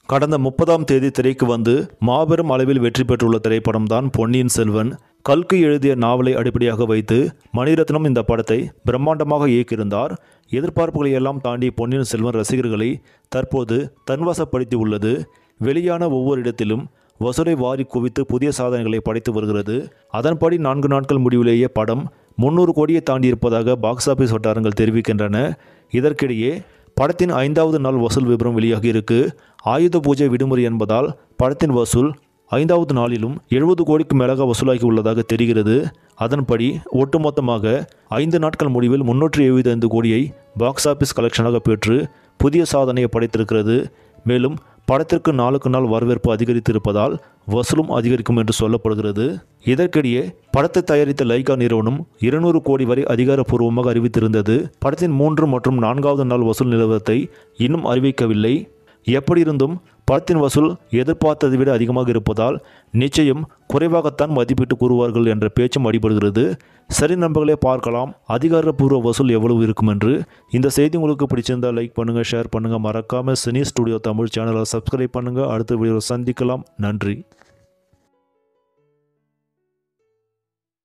கடந்த முப்பதாம் தேதி திரைக்கு வந்து மாபெரும் அளவில் வெற்றி பெற்றுள்ள திரைப்படம்தான் பொன்னியின் செல்வன் கல்கி எழுதிய நாவலை அடிப்படையாக வைத்து மணிரத்னம் இந்த படத்தை பிரம்மாண்டமாக இயக்கியிருந்தார் எதிர்பார்ப்புகளை எல்லாம் தாண்டி பொன்னியின் செல்வன் ரசிகர்களை தற்போது தன்வசப்படுத்தி உள்ளது வெளியான ஒவ்வொரு இடத்திலும் வசூலை வாரி குவித்து புதிய சாதனைகளை படைத்து வருகிறது அதன்படி நான்கு நாட்கள் முடிவிலேயே படம் முன்னூறு கோடியை தாண்டி இருப்பதாக பாக்ஸ் ஆபீஸ் வட்டாரங்கள் தெரிவிக்கின்றன இதற்கிடையே படத்தின் ஐந்தாவது நாள் வசூல் விவரம் வெளியாகி இருக்கு ஆயுத பூஜை விடுமுறை என்பதால் படத்தின் வசூல் ஐந்தாவது நாளிலும் எழுபது கோடிக்கு மேலாக வசூலாகி உள்ளதாக தெரிகிறது அதன்படி ஒட்டுமொத்தமாக ஐந்து நாட்கள் முடிவில் முன்னூற்றி எழுபத்தைந்து கோடியை பாக்ஸ் ஆபீஸ் கலெக்ஷனாக பெற்று புதிய சாதனையை படைத்திருக்கிறது மேலும் படத்திற்கு நாளுக்கு நாள் வரவேற்பு அதிகரித்திருப்பதால் வசூலும் அதிகரிக்கும் என்று சொல்லப்படுகிறது இதற்கிடையே படத்தை தயாரித்த லைகா நிறுவனம் இருநூறு கோடி வரை அதிகாரப்பூர்வமாக அறிவித்திருந்தது படத்தின் மூன்று மற்றும் நான்காவது நாள் வசூல் நிலவரத்தை இன்னும் அறிவிக்கவில்லை எப்படி இருந்தும் படத்தின் வசூல் எதிர்பார்த்ததை விட அதிகமாக இருப்பதால் நிச்சயம் குறைவாகத்தான் மதிப்பீட்டு கூறுவார்கள் என்ற பேச்சும் அடிபடுகிறது சரி நண்பர்களே பார்க்கலாம் அதிகாரப்பூர்வ வசூல் எவ்வளவு இருக்கும் என்று இந்த செய்தி உங்களுக்கு பிடிச்சிருந்தால் லைக் பண்ணுங்கள் ஷேர் பண்ணுங்கள் மறக்காமல் சினி ஸ்டுடியோ தமிழ் சேனலை சப்ஸ்கிரைப் பண்ணுங்கள் அடுத்த வீடியோவில் சந்திக்கலாம் நன்றி